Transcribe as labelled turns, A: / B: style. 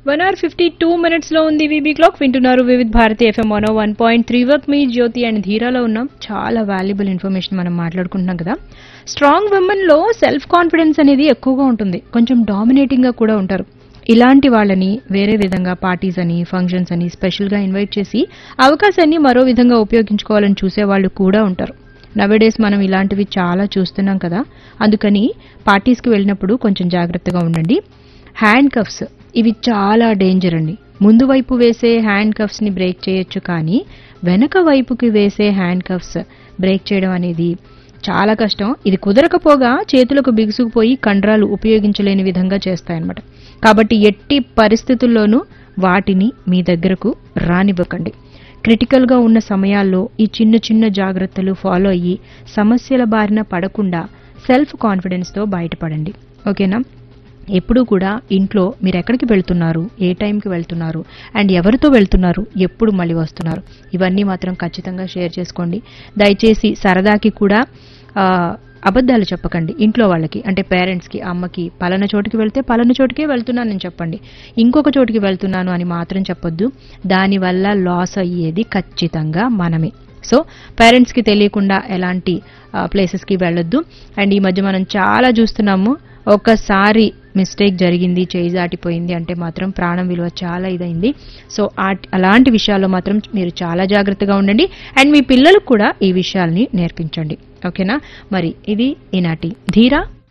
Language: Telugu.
A: one hour fifty two minutes లో ఉంది వీబీ క్లాక్ వింటున్నారు Vividh Bharati FM one one point three వర్క్ మీ జ్యోతి అండ్ ధీరాలో ఉన్నాం చాలా వాల్యుబుల్ ఇన్ఫర్మేషన్ మనం మాట్లాడుకుంటున్నాం కదా స్ట్రాంగ్ విమెన్ లో సెల్ఫ్ కాన్ఫిడెన్స్ అనేది ఎక్కువగా ఉంటుంది కొంచెం డామినేటింగ్ గా కూడా ఉంటారు ఇలాంటి వాళ్ళని వేరే విధంగా పార్టీస్ అని ఫంక్షన్స్ అని స్పెషల్ గా ఇన్వైట్ చేసి అవకాశాన్ని మరో విధంగా ఉపయోగించుకోవాలని చూసే వాళ్ళు కూడా ఉంటారు నవేడేస్ మనం ఇలాంటివి చాలా చూస్తున్నాం కదా అందుకని పార్టీస్కి వెళ్ళినప్పుడు కొంచెం జాగ్రత్తగా ఉండండి హ్యాండ్ కఫ్స్ ఇవి చాలా డేంజర్ అండి ముందు వైపు వేసే హ్యాండ్ కఫ్స్ ని బ్రేక్ చేయొచ్చు కానీ వెనక వైపుకి వేసే హ్యాండ్ కఫ్స్ బ్రేక్ చేయడం అనేది చాలా కష్టం ఇది కుదరకపోగా చేతులకు బిగుసుకుపోయి కండరాలు ఉపయోగించలేని విధంగా చేస్తాయన్నమాట కాబట్టి ఎట్టి పరిస్థితుల్లోనూ వాటిని మీ దగ్గరకు రానివ్వకండి క్రిటికల్ గా ఉన్న సమయాల్లో ఈ చిన్న చిన్న జాగ్రత్తలు ఫాలో అయ్యి సమస్యల బారిన పడకుండా సెల్ఫ్ కాన్ఫిడెన్స్ తో బయటపడండి ఓకేనా ఎప్పుడూ కూడా ఇంట్లో మీరు ఎక్కడికి వెళ్తున్నారు ఏ టైంకి వెళ్తున్నారు అండ్ ఎవరితో వెళ్తున్నారు ఎప్పుడు మళ్ళీ వస్తున్నారు ఇవన్నీ మాత్రం ఖచ్చితంగా షేర్ చేసుకోండి దయచేసి సరదాకి కూడా ఆ, అబద్ధాలు చెప్పకండి ఇంట్లో వాళ్ళకి అంటే పేరెంట్స్కి అమ్మకి పలానా చోటుకి వెళ్తే పలానా చోటుకే వెళ్తున్నానని చెప్పండి ఇంకొక చోటుకి వెళ్తున్నాను అని మాత్రం చెప్పొద్దు దానివల్ల లాస్ అయ్యేది ఖచ్చితంగా మనమే సో పేరెంట్స్కి తెలియకుండా ఎలాంటి ప్లేసెస్కి వెళ్ళొద్దు అండ్ ఈ మధ్య మనం చాలా చూస్తున్నాము ఒక్కసారి మిస్టేక్ జరిగింది చేయి దాటిపోయింది అంటే మాత్రం ప్రాణం విలువ చాలా ఇదైంది సో ఆ- అలాంటి విషయాల్లో మాత్రం మీరు చాలా జాగ్రత్తగా ఉండండి అండ్ మీ పిల్లలకు కూడా ఈ విషయాల్ని నేర్పించండి ఓకేనా మరి ఇది ఈనాటి ధీరా